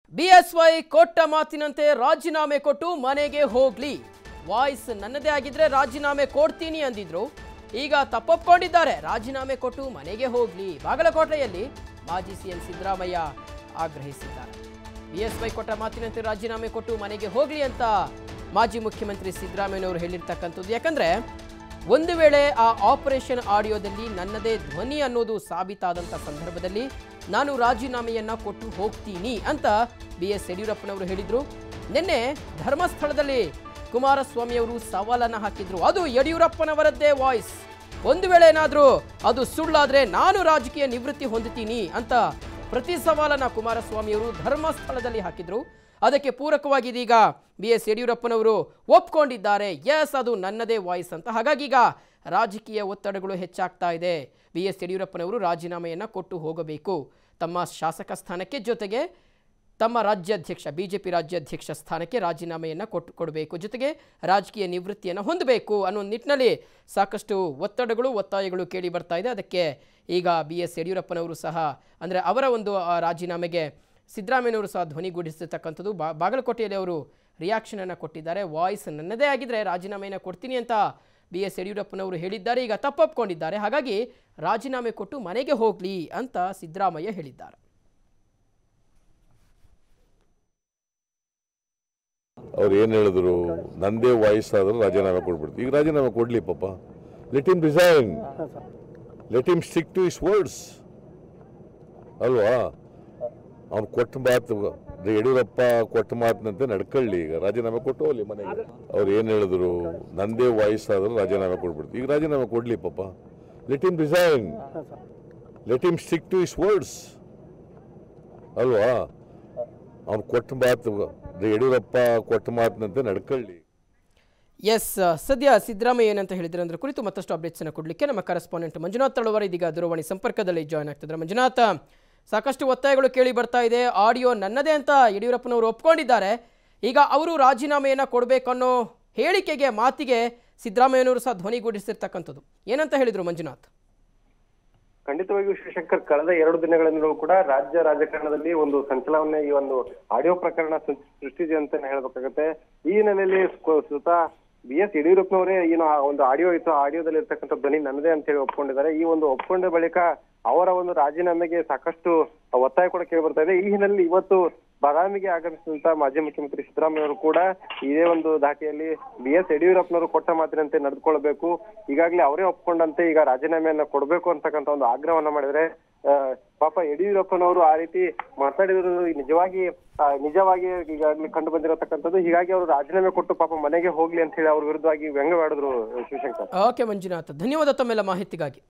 BSY ಕೊಟ್ಟ ಮಾತಿನಂತೆ ರಾಜೀನಾಮೆ ಕೊಟ್ಟು ಮನೆಗೆ ಹೋಗ್ಲಿ ವಾಯ್ಸ್ ನನ್ನದೇ ಆಗಿದ್ರೆ ರಾಜೀನಾಮೆ ಕೊಡ್ತೀನಿ ಅಂದಿದ್ರು ಈಗ ತಪ್ಪೊಪ್ಕೊಂಡಿದ್ದಾರೆ ರಾಜೀನಾಮೆ ಕೊಟ್ಟು ಮನೆಗೆ ಹೋಗ್ಲಿ ಬಾಗಲಕೋಟೆಯಲ್ಲಿ ಮಾಜಿ ಸಿಎಂ ಸಿದ್ದರಾಮಯ್ಯ ಆಗ್ರಹಿಸಿದ್ದಾರೆ ಬಿಎಸ್ವೈ ಕೊಟ್ಟ ಮಾತಿನಂತೆ ರಾಜೀನಾಮೆ ಕೊಟ್ಟು ಮನೆಗೆ ಹೋಗ್ಲಿ ಅಂತ ಮಾಜಿ ಮುಖ್ಯಮಂತ್ರಿ ಸಿದ್ದರಾಮಯ್ಯನವರು ಹೇಳಿರ್ತಕ್ಕಂಥದ್ದು ಯಾಕಂದ್ರೆ ಒಂದು ವೇಳೆ ಆ ಆಪರೇಷನ್ ಆಡಿಯೋದಲ್ಲಿ ನನ್ನದೇ ಧ್ವನಿ ಅನ್ನೋದು ಸಾಬೀತಾದಂಥ ಸಂದರ್ಭದಲ್ಲಿ ನಾನು ರಾಜೀನಾಮೆಯನ್ನ ಕೊಟ್ಟು ಹೋಗ್ತೀನಿ ಅಂತ ಬಿ ಎಸ್ ಯಡಿಯೂರಪ್ಪನವರು ಹೇಳಿದ್ರು ನಿನ್ನೆ ಧರ್ಮಸ್ಥಳದಲ್ಲಿ ಕುಮಾರಸ್ವಾಮಿ ಅವರು ಸವಾಲನ್ನ ಹಾಕಿದ್ರು ಅದು ಯಡಿಯೂರಪ್ಪನವರದ್ದೇ ವಾಯ್ಸ್ ಒಂದು ವೇಳೆ ಏನಾದರೂ ಅದು ಸುಳ್ಳಾದ್ರೆ ನಾನು ರಾಜಕೀಯ ನಿವೃತ್ತಿ ಹೊಂದುತ್ತೀನಿ ಅಂತ ಪ್ರತಿ ಸವಾಲನ್ನ ಕುಮಾರಸ್ವಾಮಿ ಅವರು ಧರ್ಮಸ್ಥಳದಲ್ಲಿ ಹಾಕಿದ್ರು ಅದಕ್ಕೆ ಪೂರಕವಾಗಿ ಇದೀಗ ಬಿ ಎಸ್ ಯಡಿಯೂರಪ್ಪನವರು ಒಪ್ಕೊಂಡಿದ್ದಾರೆ ಎಸ್ ಅದು ನನ್ನದೇ ವಾಯ್ಸ್ ಅಂತ ಹಾಗಾಗಿ ಈಗ ರಾಜಕೀಯ ಒತ್ತಡಗಳು ಹೆಚ್ಚಾಗ್ತಾ ಇದೆ ಬಿ ಎಸ್ ಯಡಿಯೂರಪ್ಪನವರು ರಾಜೀನಾಮೆಯನ್ನು ಕೊಟ್ಟು ಹೋಗಬೇಕು ತಮ್ಮ ಶಾಸಕ ಸ್ಥಾನಕ್ಕೆ ಜೊತೆಗೆ ತಮ್ಮ ರಾಜ್ಯಾಧ್ಯಕ್ಷ ಬಿ ಜೆ ಪಿ ರಾಜ್ಯಾಧ್ಯಕ್ಷ ಸ್ಥಾನಕ್ಕೆ ರಾಜೀನಾಮೆಯನ್ನು ಕೊಟ್ಟು ಕೊಡಬೇಕು ಜೊತೆಗೆ ರಾಜಕೀಯ ನಿವೃತ್ತಿಯನ್ನು ಹೊಂದಬೇಕು ಅನ್ನೋ ನಿಟ್ಟಿನಲ್ಲಿ ಸಾಕಷ್ಟು ಒತ್ತಡಗಳು ಒತ್ತಾಯಗಳು ಕೇಳಿ ಬರ್ತಾ ಇದೆ ಅದಕ್ಕೆ ಈಗ ಬಿ ಎಸ್ ಯಡಿಯೂರಪ್ಪನವರು ಸಹ ಅಂದರೆ ಅವರ ಒಂದು ಆ, ರಾಜೀನಾಮೆಗೆ ಸಿದ್ದರಾಮಯ್ಯನವರು ಸಹ ಧ್ವನಿಗೂಡಿಸಿರ್ತಕ್ಕಂಥದ್ದು ಬಾ ಬಾಗಲಕೋಟೆಯಲ್ಲಿ ಅವರು ರಿಯಾಕ್ಷನನ್ನು ಕೊಟ್ಟಿದ್ದಾರೆ ವಾಯ್ಸ್ ನನ್ನದೇ ಆಗಿದ್ರೆ ರಾಜೀನಾಮೆಯನ್ನು ಕೊಡ್ತೀನಿ ಅಂತ ಬಿ ಎಸ್ ಯಡಿಯೂರಪ್ಪನವರು ಹೇಳಿದ್ದಾರೆ ಈಗ ತಪ್ಪೊಪ್ಕೊಂಡಿದ್ದಾರೆ ಹಾಗಾಗಿ ರಾಜೀನಾಮೆ ಕೊಟ್ಟು ಮನೆಗೆ ಹೋಗಲಿ ಅಂತ ಸಿದ್ದರಾಮಯ್ಯ ಹೇಳಿದ್ದಾರೆ ಅವ್ರು ಏನು ಹೇಳಿದ್ರು ನಂದೇ ವಾಯ್ಸ್ ಆದ್ರೆ ರಾಜೀನಾಮೆ ಕೊಡ್ಬಿಡ್ತು ಈಗ ರಾಜೀನಾಮೆ ಕೊಡ್ಲಿ ಪಾಪ let him resign let him stick to his words ಅಲ್ವಾ ಅವ್ನು ಕೊಟ್ಟ ಮಾತು ಯಡಿಯೂರಪ್ಪ ಕೊಟ್ಟ ಮಾತಿನಂತೆ ನಡ್ಕೊಳ್ಳಿ ಈಗ ರಾಜೀನಾಮೆ ಕೊಟ್ಟು ಹೋಗ್ಲಿ ಮನೆಗೆ ಅವ್ರು ಏನು ಹೇಳಿದ್ರು ನಂದೇ ವಾಯ್ಸ್ ಆದ್ರೆ ರಾಜೀನಾಮೆ ಕೊಡ್ಬಿಡ್ತು ಈಗ ರಾಜೀನಾಮೆ ಕೊಡ್ಲಿ ಪಾಪ let him resign let him stick to his words ಅಲ್ವಾ ಅವ್ನು ಕೊಟ್ಟ ಮಾತು ಯಡಿಯೂರಪ್ಪ ಕೊಟ್ಟ ಮಾತಿನಂತೆ ನಡ್ಕೊಳ್ಳಿ ಎಸ್ ಸದ್ಯ ಸಿದ್ದರಾಮಯ್ಯ ಏನಂತ ಹೇಳಿದ್ರೆ ಅಂದ್ರೆ ಕುರಿತು ಮತ್ತಷ್ಟು ಅಪ್ಡೇಟ್ಸ್ ಅನ್ನು ಕೊಡಲಿಕ್ಕೆ ನಮ್ಮ ಕರೆಸ್ಪಾಂಡೆಂಟ್ ಮಂಜುನಾಥ್ ತಳವಾರ ಇದೀಗ ದೂರವಾಣಿ ಸಂಪರ್ಕದಲ್ಲಿ ಜಾಯ್ನ್ ಆಗ್ತಿದ್ದಾರೆ ಮಂಜುನಾಥ್ ಸಾಕಷ್ಟು ಒತ್ತಾಯಗಳು ಕೇಳಿ ಬರ್ತಾ ಇದೆ ಆಡಿಯೋ ನನ್ನದೇ ಅಂತ ಯಡಿಯೂರಪ್ಪನವರು ಒಪ್ಕೊಂಡಿದ್ದಾರೆ ಈಗ ಅವರು ರಾಜೀನಾಮೆಯನ್ನು ಕೊಡಬೇಕನ್ನೋ ಹೇಳಿಕೆಗೆ ಮಾತಿಗೆ ಸಿದ್ದರಾಮಯ್ಯನವರು ಸಹ ಧ್ವನಿಗೂಡಿಸಿರ್ತಕ್ಕಂಥದ್ದು ಏನಂತ ಹೇಳಿದ್ರು ಮಂಜುನಾಥ್ ಖಂಡಿತವಾಗಿಯೂ ಶಿವಶಂಕರ್ ಕಳೆದ ಎರಡು ದಿನಗಳಿಂದಲೂ ಕೂಡ ರಾಜ್ಯ ರಾಜಕಾರಣದಲ್ಲಿ ಒಂದು ಸಂಚಲನ ಈ ಒಂದು ಆಡಿಯೋ ಪ್ರಕರಣ ಸೃ- ಸೃಷ್ಟಿಸಿದೆ ಅಂತ ಹೇಳ್ಬೇಕಾಗತ್ತೆ ಈ ಹಿನ್ನೆಲೆಯಲ್ಲಿ ಸ್ವ- ಸ್ವತಃ ಬಿ ಎಸ್ ಯಡಿಯೂರಪ್ಪನವರೇ ಏನು ಆ ಒಂದು ಆಡಿಯೋ ಇತ್ತು ಆ ಆಡಿಯೋದಲ್ಲಿ ಇರ್ತಕ್ಕಂಥ ಧ್ವನಿ ನನ್ನದೇ ಅಂತ ಹೇಳಿ ಒಪ್ಕೊಂಡಿದ್ದಾರೆ ಈ ಒಂದು ಒಪ್ಕೊಂಡ ಬಳಿಕ ಅವರ ಒಂದು ರಾಜೀನಾಮೆಗೆ ಸಾಕಷ್ಟು ಒತ್ತಾಯ ಕೂಡ ಕೇಳಿ ಬರ್ತಾ ಇದೆ ಈ ಹಿನ್ನೆಲೆಯಲ್ಲಿ ಇವತ್ತು ಬಾದಾಮಿಗೆ ಆಗಮಿಸಿದಂತ ಮಾಜಿ ಮುಖ್ಯಮಂತ್ರಿ ಸಿದ್ದರಾಮಯ್ಯ ಅವರು ಕೂಡ ಇದೇ ಒಂದು ದಾಖಲೆಯಲ್ಲಿ ಬಿ ಎಸ್ ಯಡಿಯೂರಪ್ಪನವರು ಕೊಟ್ಟ ಮಾತಿನಂತೆ ನಡೆದುಕೊಳ್ಬೇಕು ಈಗಾಗಲೇ ಅವರೇ ಒಪ್ಕೊಂಡಂತೆ ಈಗ ರಾಜೀನಾಮೆಯನ್ನ ಕೊಡಬೇಕು ಅಂತಕ್ಕಂಥ ಒಂದು ಆಗ್ರಹವನ್ನ ಮಾಡಿದ್ರೆ ಆ, ಪಾಪ ಯಡಿಯೂರಪ್ಪನವರು ಆ ರೀತಿ ಮಾತಾಡಿದ್ರು ನಿಜವಾಗಿ ಆ, ನಿಜವಾಗಿ ಈಗಾಗಲೇ ಕಂಡು ಬಂದಿರತಕ್ಕಂಥದ್ದು ಹೀಗಾಗಿ ಅವರು ರಾಜೀನಾಮೆ ಕೊಟ್ಟು ಪಾಪ ಮನೆಗೆ ಹೋಗ್ಲಿ ಅಂತ ಹೇಳಿ ಅವ್ರ ವಿರುದ್ಧವಾಗಿ ವ್ಯಂಗ್ಯವಾಡಿದ್ರು ಶಿವಶಂಕರ್ ಓಕೆ ಮಂಜುನಾಥ್ ಧನ್ಯವಾದ ತಮ್ಮೆಲ್ಲ ಮಾಹಿತಿಗಾಗಿ